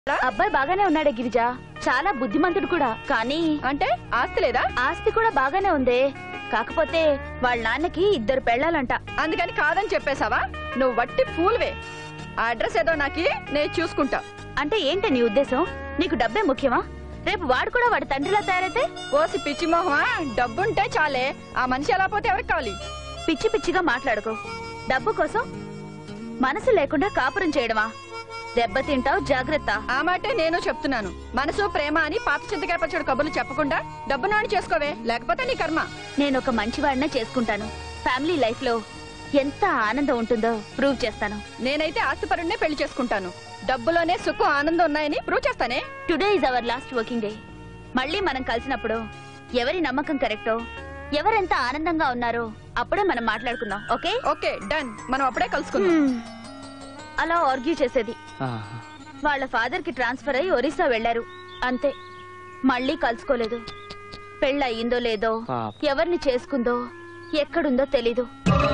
అబ్బాయి బాగానే ఉన్నాడే గిరిజ చాలా బుద్ధిమంతుడు కూడా కానీ అంటే ఆస్తి లేదా ఆస్తి కూడా బాగానే ఉందే కాకపోతే వాళ్ళ నాన్నకి ఇద్దరు పెళ్ళాలంట అందుకని కాదని చెప్పేశావా నువ్వు వట్టి ఫూల్వే ఆ అడ్రస్ ఏదో నాకి నేను చూసుకుంటా అంటే ఏంటి నీ ఉద్దేశం నీకు డబ్బే ముఖ్యమా రేపు వాడు కూడా వాడి తండ్రిలా తయారైతే ఓసి పిచ్చి మొహమా డబ్బుంటే చాలే ఆ మనిషి ఎలా పోతే ఎవరికి కావాలి పిచ్చి పిచ్చిగా మాట్లాడుకో డబ్బు కోసం మనసు లేకుండా కాపురం చేయడమా దెబ్బతింటావు జాగ్రత్త ఆ మాటే నేను చెప్తున్నాను మనసు ప్రేమ అని పాత చింతకాయ పచ్చడి కబుర్లు చెప్పకుండా డబ్బు నాని చేసుకోవే లేకపోతే నీ కర్మ నేను ఒక మంచివాడినే చేసుకుంటాను ఫ్యామిలీ లైఫ్ లో ఎంత ఆనందం ఉంటుందో ప్రూవ్ చేస్తాను నేనైతే ఆస్తిపరుణ్ణే పెళ్లి చేసుకుంటాను డబ్బులోనే సుఖం ఆనందం ఉన్నాయని ప్రూవ్ చేస్తానే today is our last working day మళ్ళీ మనం కలిసినప్పుడు ఎవరి నమ్మకం కరెక్టో ఎవరెంత ఆనందంగా ఉన్నారో అప్పుడే మనం మాట్లాడుకుందాం ఓకే ఓకే డన్ మనం అప్పుడే కలుసుకుందాం హ్మ్. అలా ఆర్గ్యూ చేసేది వాళ్ళ ఫాదర్ కి ట్రాన్స్ఫర్ అయ్యి ఒరిస్సా వెళ్లారు అంతే మళ్ళీ కలుసుకోలేదు పెళ్ళయిందో లేదో పాపం. ఎవరిని చేసుకుందో ఎక్కడుందో తెలీదు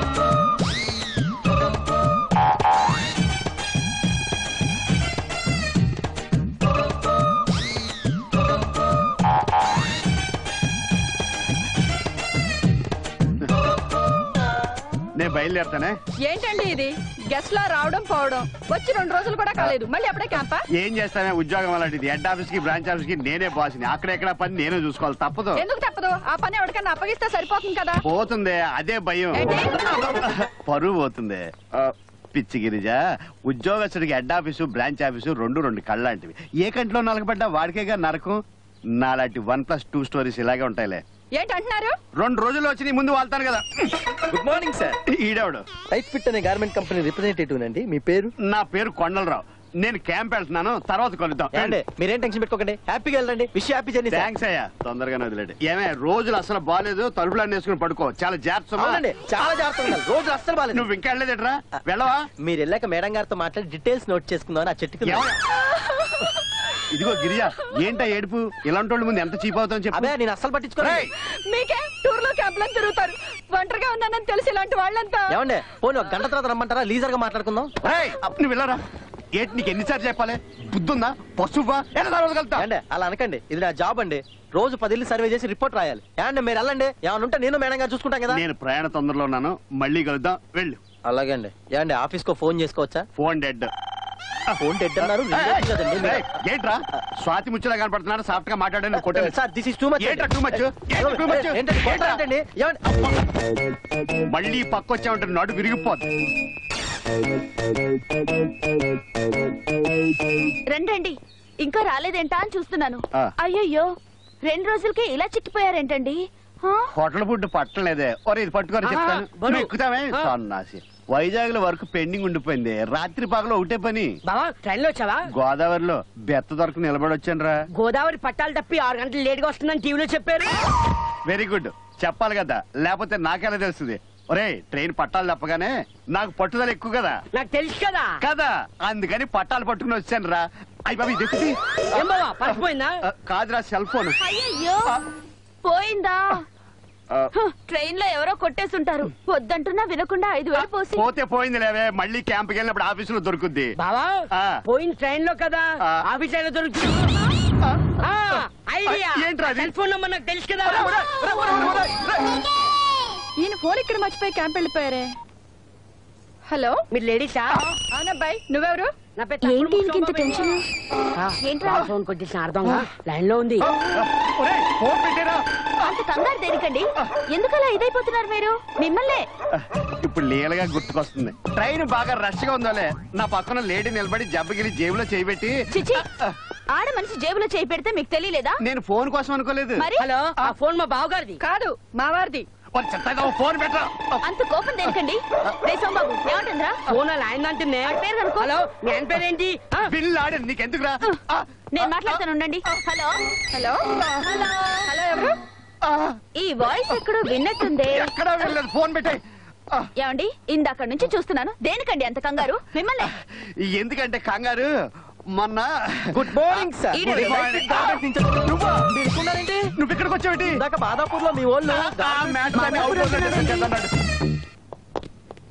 నేను బయలుదేరుతానే ఏంటండి ఇది గెస్ట్ లా రావడం పోవడం వచ్చి రెండు రోజులు కూడా కాలేదు మళ్ళీ అప్పుడే క్యాంపా ఏం చేస్తానే ఉద్యోగం అలాంటిది హెడ్ ఆఫీస్ కి బ్రాంచ్ ఆఫీస్ కి నేనే బాస్ని అక్కడెక్కడ పని నేనే చూసుకోవాలి తప్పదు ఎందుకు తప్పదు ఆ పని ఎవరికన్నా అప్పగిస్తే సరిపోతుంది కదా పోతుంది అదే భయం ఏంటి? పరువు పోతుంది ఆ, పిచ్చి గిరిజ ఉద్యోగస్తుడికి హెడ్ ఆఫీసు బ్రాంచ్ ఆఫీసు రెండు రెండు కళ్ళంటివి ఏ కంట్లో నలగబడ్డా వాడికేగా నరకం నాలాంటి వన్ ప్లస్ టూ స్టోరీస్ ఇలాగే ఉంటాయిలే ఏంటంటున్నారు రెండు రోజులు వచ్చి నీ ముందు వాళ్తాను కదా గుడ్ మార్నింగ్ సార్ ఈడేవాడు టైట్ ఫిట్ అనే గార్మెంట్ కంపెనీ రిప్రజెంటేటివ్ అండి మీ పేరు నా పేరు కొండలరావు నేను క్యాంప్ వెళ్తున్నాను తర్వాత కలుద్దాం ఏమండి మీరేం టెన్షన్ పెట్టుకోకండి హ్యాపీగా వెళ్ళండి wish happy journey sir thanks అయ్యా తొందరగానే వదిలేడు ఏమే రోజులు అసలు బాగాలేదు తలుపులన్నీ వేసుకుని పడుకో చాలా జాగ్రత్త సుమా. అవునండి చాలా జాగ్రత్తగా ఉండాలి రోజు అస్సలు బాగాలేదు నువ్వు ఇంకా వెళ్ళలేదట్రా వెళ్ళవా మీరు వెళ్ళాక మేడం గారితో మాట్లాడి డీటెయిల్స్ నోట్ చేసుకుందాం ఆ చెట్టుకు ఏమయ్య? ఇదిగో గిరిజ ఏంటా ఏడుపు ఇలాంటి వాళ్ళ ముందు ఎంత చీప్ అవుతావు చెప్పు అదే నేను అస్సలు పట్టించుకోలేదు రేయ్, మీకే టూర్ లో క్యాంప్ లో తిరుగుతారు ఒంటరిగా ఉన్నానని తెలిసి ఇలాంటి వాళ్ళంతా ఏమండి పోనీ ఒక గంట తర్వాత రమ్మంటారా లీజర్ గా మాట్లాడుకుందాం రేయ్, నువ్వు వెళ్ళరా ఏంటి నీకు ఎన్నిసార్లు చెప్పాలి బుద్ధుందా పశువా ఎలా తర్వాత కలుతా ఏమండి అలా అనకండి ఇది నా జాబ్ అండి రోజు పది ఇల్లు సర్వే చేసి రిపోర్ట్ రాయాలి ఏమండి మీరు వెళ్ళండి ఏమైనా ఉంటే నేను మేడం గారు చూసుకుంటాం కదా నేను ప్రయాణ తొందరలో ఉన్నాను మళ్ళీ కలుద్దాం వెళ్ళు అలాగే అండి ఏమండి ఆఫీస్ కో ఫోన్ చేసుకోవచ్చా ఫోన్ డెడ్ ఫోన్ డెడ్ అన్నారు రిలేటివ్ కదండి మీరు- రేయ్, ఏంట్రా స్వాతి ముచ్చలా కనపడుతున్నాడు సాఫ్ట్ గా మాట్లాడాను కొట్టాను sir this is too much ఏంట్రా too much? ఏంట్రా too much? ఏంటండి ఏంట్రా? ఏంటండి ఏమండి మళ్ళీ పక్క వచ్చామంటే నడు విరిగిపోద్ది రండి రండి ఇంకా రాలేదేంటా అని చూస్తున్నాను ఆ. అయ్యయ్యో రెండు రోజులకే ఇలా చిక్కిపోయారేంటండి హా? హోటల్ ఫుడ్ పట్టలేదే ఒరే ఇది పట్టుకొని చెప్తాను బరువు. నువ్వు ఎక్కుతామే ఆ. సన్నాసి వైజాగ్ లో వర్క్ పెండింగ్ ఉండిపోయింది రాత్రి పగలు ఒకటే పని బావా ట్రైన్ లో వచ్చావా గోదావరిలో బెత్త దొరకు నిలబడి వచ్చాను రా గోదావరి పట్టాలు తప్పి ఆరు గంటలు లేట్ గా వస్తుందని టీవీలో చెప్పారు వెరీ గుడ్ చెప్పాలి కదా లేకపోతే నాకెలా తెలుస్తుంది ఒరే ట్రైన్ పట్టాలు తప్పగానే నాకు పట్టుదల ఎక్కువ కదా నాకు తెలుసు కదా కదా అందుకని పట్టాలు పట్టుకుని వచ్చాను రా అయ్యి బాబు ఇది ఎక్కుతి. ఏం బావా పడిపోయిందా ఆ, కాదురా సెల్ ఫోన్ అయ్యయ్యో పోయిందా ఆ, హ, ట్రైన్ లో ఎవరో కొట్టేసుంటారు వద్దంటున్నా వినకుండా ఐదు వేలు పోసి పోతే పోయింది లేవే మళ్ళీ క్యాంప్కి వెళ్ళినప్పుడు ఆఫీసులో దొరుకుద్ది బావా ఆ. పోయిన ట్రైన్ లో కదా ఆ. ఆఫీస్ అయినా దొరుకుతుంది ఆ, ఐడియా ఏంట్రా అది? సెల్ ఫోన్ నంబర్ నాకు తెలుసు కదా ఈయన ఫోన్ ఇక్కడ మర్చిపోయి క్యాంప్ వెళ్ళిపోయారే హలో మీరు లేడీసా అవునబ్బాయి నువ్వెవరు నా పేరు ఏంటి ఈయనకి ఇంత టెన్షన్ ఏంట్రా? ఫోన్ కొట్టేసిన అర్థంగా లైన్ లో ఉంది ఒరేయ్, ఫోన్ పెట్టారా అంత కంగారు దేనికండి ఎందుకలా ఇదైపోతున్నారు మీరు మిమ్మల్నే ఇప్పుడు లీలగా గుర్తుకొస్తుంది ట్రైన్ బాగా రష్ గా ఉందోలే నా పక్కన లేడీ నిలబడి జబ్బగిరి జేబులో చేయబెట్టి చిచి ఆడ మనిషి జేబులో చేయి పెడితే మీకు తెలియలేదా నేను ఫోన్ కోసం అనుకోలేదు మరి హలో ఆ ఫోన్ మా బావగారిది కాదు మా వారిది ఓ చెత్తగా ఓ ఫోన్ పెట్టరా అంత కోపం దేనికండి రే సోమబాబు ఏమంటుందిరా ఫోన్ అలా ఆయన అంటుందే వాడి పేరు కనుక్కో. హలో మీ ఆయన పేరేంటి ఆ, బిల్ ఆడి నీకెందుకురా ఆ, నేను మాట్లాడతాను ఉండండి హలో హలో హలో హలో ఎవరు ఆ, ఈ వాయిస్ ఎక్కడో విన్నట్టుందే ఎక్కడా వెళ్ళలేదు ఫోన్ పెట్టాయి ఏమండి ఇందాక నుంచి చూస్తున్నాను దేనికండి అంత కంగారు మిమ్మల్ని ఎందుకంటే కంగారు మొన్న గుడ్ మార్నింగ్ సార్ ఈడ మీరు morning. electric garment నుంచి నువ్వా? మీరు ఇక్కడున్నారేంటి? నువ్వు ఇక్కడికి వచ్చావేటి ఇందాక బాదాపూర్ లో మీ వాళ్ళు ఆ, మ్యాచ్ లోనే అవుట్ లో చేసేసాడు అన్నాడు.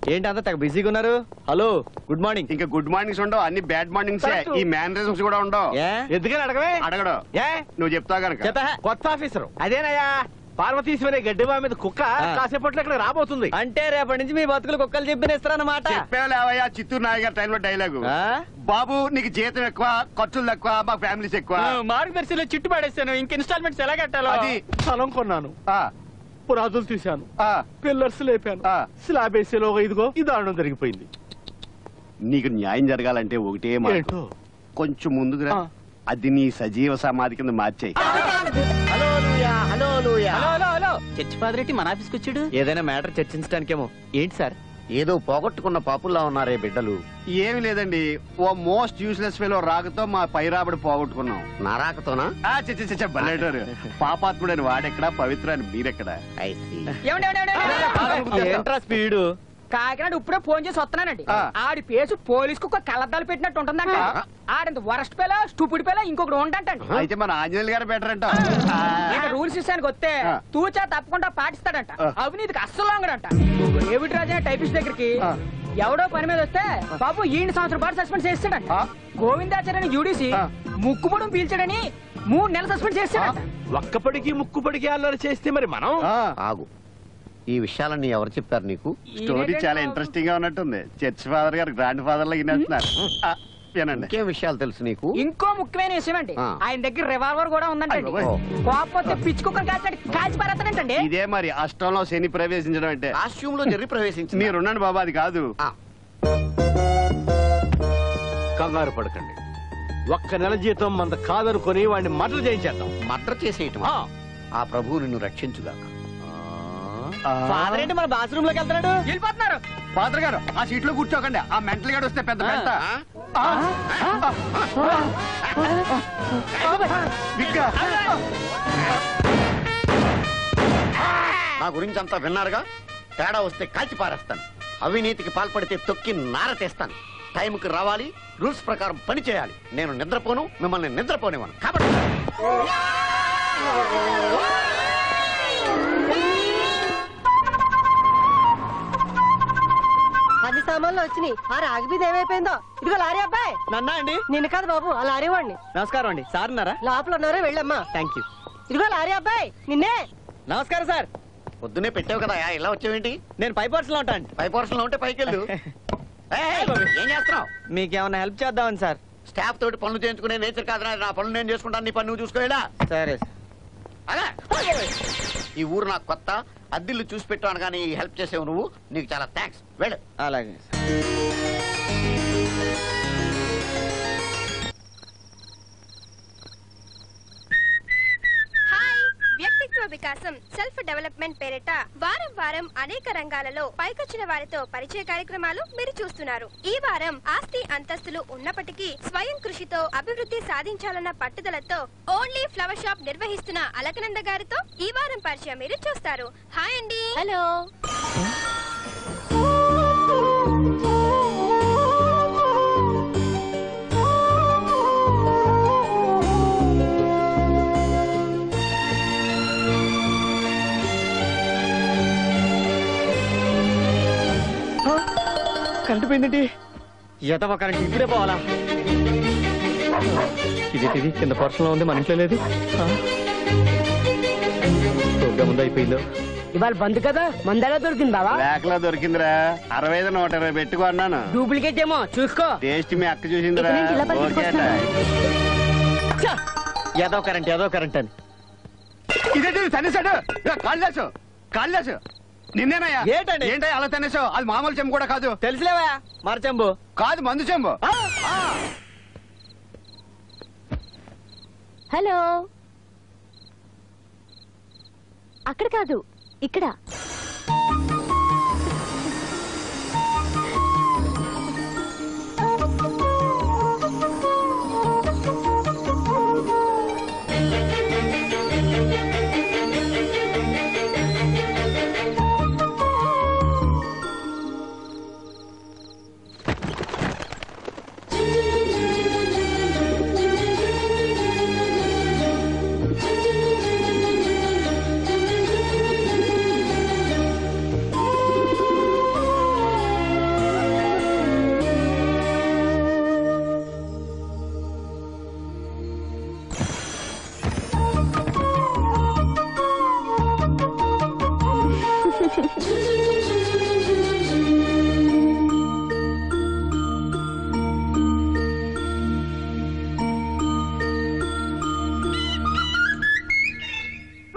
ఏంటి అంత తెగ బిజీగా ఉన్నారు హలో గుడ్ మార్నింగ్ ఇంకా గుడ్ మార్నింగ్స్ ఉండవు అన్ని బ్యాడ్ మార్నింగ్స్ ఈ మేనరిజమ్స్ కూడా ఉండవు ఏ ఎందుకని అడగవే అడగడు ఏ నువ్వు చెప్తావు కనుక చెప్పా కొత్త ఆఫీసర్ అదేనయ్యా పార్వతీశ్వరి గడ్డిబా మీద కుక్క ఆ. కాసేపట్లో ఇక్కడ రాబోతుంది అంటే రేపటి నుంచి మీ బతుకులు కుక్కలు చెప్పినేస్తారన్నమాట చెప్పేలేవయ్యా చిత్తూరు నాయ్ గారి టైంలో డైలాగు ఆ? బాబు నీకు జీతం ఎక్కువ ఖర్చులు తక్కువ మాకు ఫ్యామిలీస్ ఎక్కువ మార్గదర్శిలో చిట్టు పడేస్తాను ఇంక ఇన్స్టాల్మెంట్స్ ఎలా కట్టాలో అది. స్థలం కొన్నాను ఆ, పురాదులు తీశాను ఆ, పిల్లర్స్ లేపాను ఆ. స్లాబ్ వేసేలో ఇదిగో ఈ దారుణం జరిగిపోయింది నీకు న్యాయం జరగాలంటే ఒకటే మాట ఏంటో కొంచెం ముందుకు రా ఆ. అది నీ సజీవ సమాధి కింద మార్చేయి hello hello hello hello church father ఏంటి మన ఆఫీస్కి వచ్చాడు ఏదైనా మ్యాటర్ చర్చించడానికేమో ఏంటి సార్ ఏదో పోగొట్టుకున్న పాపుల్లా ఉన్నారే బిడ్డలు ఏమి లేదండి ఓ మోస్ట్ యూస్లెస్ ఫెలో రాకతో మా పైరాబడి పోగొట్టుకున్నాం నారాకతోనా ఆ, చి, చి, చి, చి, బల్లేటోరు పాపాత్ముడని వాడెక్కడా పవిత్ర అని మీరెక్కడా I see. ఏంట్రా స్పీడు కాకినాడ ఇప్పుడే ఫోన్ చేసి వస్తున్నానండి ఆ. ఆడి పేసు పోలీస్ కు కళ్ళద్దాలు పెట్టినట్టు ఉంటుందంట ఆ. ఆడంత వరస్ట్ పేల స్టూపిడ్ పేల ఇంకొకటి ఉండంటండి అయితే మన ఆంజనేయులు గారు బెటర్ అంట ఇక రూల్స్ విషయానికి వస్తే ఆ. తూచా తప్పకుండా పాటిస్తాడంట ఆ. అవినీతికి అస్సలు లొంగడంట ఏమిటి రాజా టైపిస్ట్ దగ్గరికి ఆ. ఎవడో పని మీద వస్తే బాబు ఈ సంవత్సరం పాటు సస్పెండ్ చేస్తాడంట ఆ. గోవిందాచార్యని యూడిసి ఆ. ముక్కుపొడం పీల్చాడని మూడు నెలలు సస్పెండ్ చేస్తాడంట ఒక్కపడికి ముక్కుపడికి అల్లరి చేస్తే మరి మనం ఆ, ఆగు ఈ విషయాలన్నీ ఎవరు చెప్పారు నీకు స్టోరీ చాలా ఇంట్రెస్టింగ్ గా ఉన్నట్టుంది చర్చ్ ఫాదర్ గారు గ్రాండ్ ఫాదర్ లాగా వినేస్తున్నారు ఆ, వినండి ఇంకేం విషయాలు తెలుసు నీకు ఇంకో ముఖ్యమైన విషయం అండి ఆ. ఆయన దగ్గర రివాల్వర్ కూడా ఉందంటండి అయ్యో. కోపం పిచ్చి కుక్కర్ కాల్చాడు కాల్చి పారేస్తాడంటండి ఇదే మరి అష్టంలో శని ప్రవేశించడం అంటే కాస్ట్యూమ్ లో జరిగి ప్రవేశించింది మీరున్నాను బాబా అది కాదు ఆ, కంగారు పడకండి ఒక్క నెల జీతం మంద కాదనుకొని వాడిని మటలు చేయించేద్దాం మర్డర్ చేసేయటం ఆ. ఆ ప్రభువు నిన్ను రక్షించుగాక ఆ, ఫాదర్ ఏంటి మన బాత్రూమ్ లోకి వెళ్తున్నాడు వెళ్ళిపోతున్నారు ఫాదర్ గారు ఆ సీట్ లో కూర్చోకండి ఆ మెంటల్ గారు వస్తే పెద్ద పెద్ద నా గురించి అంతా విన్నారుగా తేడా వస్తే కాల్చి పారేస్తాను అవినీతికి పాల్పడితే తొక్కి నార తెస్తాను టైంకి రావాలి రూల్స్ ప్రకారం పని చేయాలి నేను నిద్రపోను మిమ్మల్ని నిద్రపోనివ్వను కాబట్టి పది సామాన్లు వచ్చినాయి ఆ రాగి మీద ఏమైపోయిందో ఇదిగో లారీ అబ్బాయి నన్నా అండి నిన్ను కాదు బాబు ఆ లారీ వాడిని నమస్కారం అండి సార్ ఉన్నారా లోపల ఉన్నారో వెళ్ళమ్మా థ్యాంక్ యూ ఇదిగో లారీ అబ్బాయి నిన్నే నమస్కారం సార్ పొద్దునే పెట్టావు కదా ఇలా వచ్చావేంటి నేను పై పర్సన్ లో ఉంటాను పై పోర్షన్ లో ఉంటే పైకి వెళ్ళు ఏయ్, ఏం చేస్తున్నావు మీకేమైనా హెల్ప్ చేద్దామని సార్ స్టాఫ్ తోటి పనులు చేయించుకునే నేచర్ కాదు నా పనులు నేను చేసుకుంటాను నీ పని నువ్వు చూసుకోలేడా సరే అలా ఈ ఊరు నాకు కొత్త అద్దిల్లు చూసి పెట్టాను కానీ హెల్ప్ చేసేవు నువ్వు నీకు చాలా థ్యాంక్స్ వెళ్ళు అలాగే హాయ్ వ్యక్తిత్వ వికాసం సెల్ఫ్ డెవలప్మెంట్ పేరిట వారం వారం అనేక రంగాలలో పైకొచ్చిన వారితో పరిచయ కార్యక్రమాలు మీరు చూస్తున్నారు ఈ వారం ఆస్తి అంతస్తులు ఉన్నప్పటికీ స్వయం కృషితో అభివృద్ధి సాధించాలన్న పట్టుదలతో ఓన్లీ ఫ్లవర్ షాప్ నిర్వహిస్తున్న అలకనంద గారితో ఈ వారం పరిచయం మీరు చూస్తారు హాయ్ అండి హలో కరెంట్ పోయిందండి ఎదవ కరెంట్ ఇప్పుడే పోవాలా ఇది ఇది కింద పర్సన్ లో ఉంది మన ఇంట్లో లేదు ఆ. ప్రోగ్రామ్ ముందు అయిపోయిందో ఇవాళ బంద్ కదా మందలా దొరికింది బావా బ్లాక్ లో దొరికిందిరా అరవై ఐదు నూట ఇరవై పెట్టుకో అన్నాను డూప్లికేట్ ఏమో చూసుకో టేస్ట్ మీ అక్క చూసిందిరా ఇక్కడ నుంచి ఇలా ఓకే పరిగెత్తుకొస్తున్నాను. ఛ! ఏదో కరెంట్ ఏదో కరెంట్ అని ఇదేంటి తనేసాడు కాళ్ళేసు కాళ్ళేసు నిన్నేనయ్యా ఏంటండి? ఏంటయ్యా అలా తనేసావు అది మామూలు చెంబు కూడా కాదు తెలుసులేవా మరచెంబు కాదు మందు చెంబు హలో అక్కడ కాదు ఇక్కడ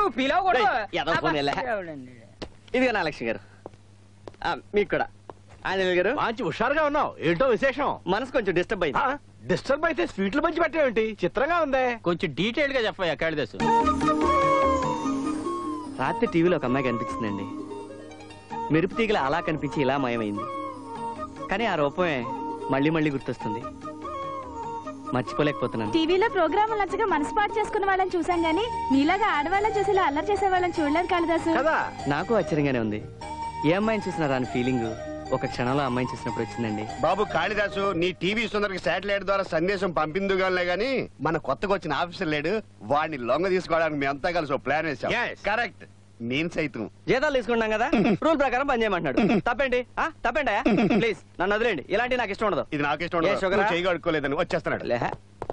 ఫీల్ అవ్వకూడదు ఏయ్, ఎదవ ఫోన్ ఎలా? ఎవడండి? ఇదిగా నా లక్ష్మి గారు ఆ, మీకు కూడా ఆంజనేయులు గారు మంచి హుషారుగా ఉన్నావు ఏంటో విశేషం మనసు కొంచెం డిస్టర్బ్ అయింది డిస్టర్బ్ అయితే స్వీట్లు మంచి పెట్టేవేంటి చిత్రంగా ఉందే కొంచెం డీటెయిల్ గా చెప్పయ్యా కాళిదాసు రాత్రి టీవీలో ఒక అమ్మాయి కనిపించిందండి మెరుపు తీగల అలా కనిపించి ఇలా మాయమైంది కానీ ఆ రూపమే మళ్ళీ మళ్ళీ గుర్తొస్తుంది మర్చిపోలేకపోతున్నాను టీవీలో ప్రోగ్రామ్ నచ్చగా మనసు పాటు చేసుకున్న వాళ్ళని చూసాం గానీ నీలాగా ఆడవాళ్ళని చూసి ఇలా అల్లరి చేసే వాళ్ళని చూడలేదు కాళిదాసు కదా నాకు ఆశ్చర్యంగానే ఉంది ఏ అమ్మాయిని చూసినా రాని ఫీలింగ్ ఒక క్షణంలో ఆ అమ్మాయిని చూసినప్పుడు వచ్చిందండి బాబు కాళిదాసు నీ టీవీ సుందరికి శాటిలైట్ ద్వారా సందేశం పంపిందుగానే గాని మన కొత్తగా వచ్చిన ఆఫీసర్ లేడు వాడిని లొంగ తీసుకోవడానికి మేమంతా కలిసి ఒక ప్లాన్ వేసాం Yes. కరెక్ట్ నేను సైతం జీతాలు తీసుకున్నాం కదా రూల్ ప్రకారం పని చేయమంటున్నాడు తప్పేంటి ఆ, తప్పేంటా ప్లీజ్ నన్ను వదిలేండి ఇలాంటి నాకు ఇష్టం ఉండదు ఇది నాకు ఇష్టం ఏ, ఉండదు. షుగరా? నువ్వు చేయగడుకోలేదని వచ్చేస్తున్నాడు లేహ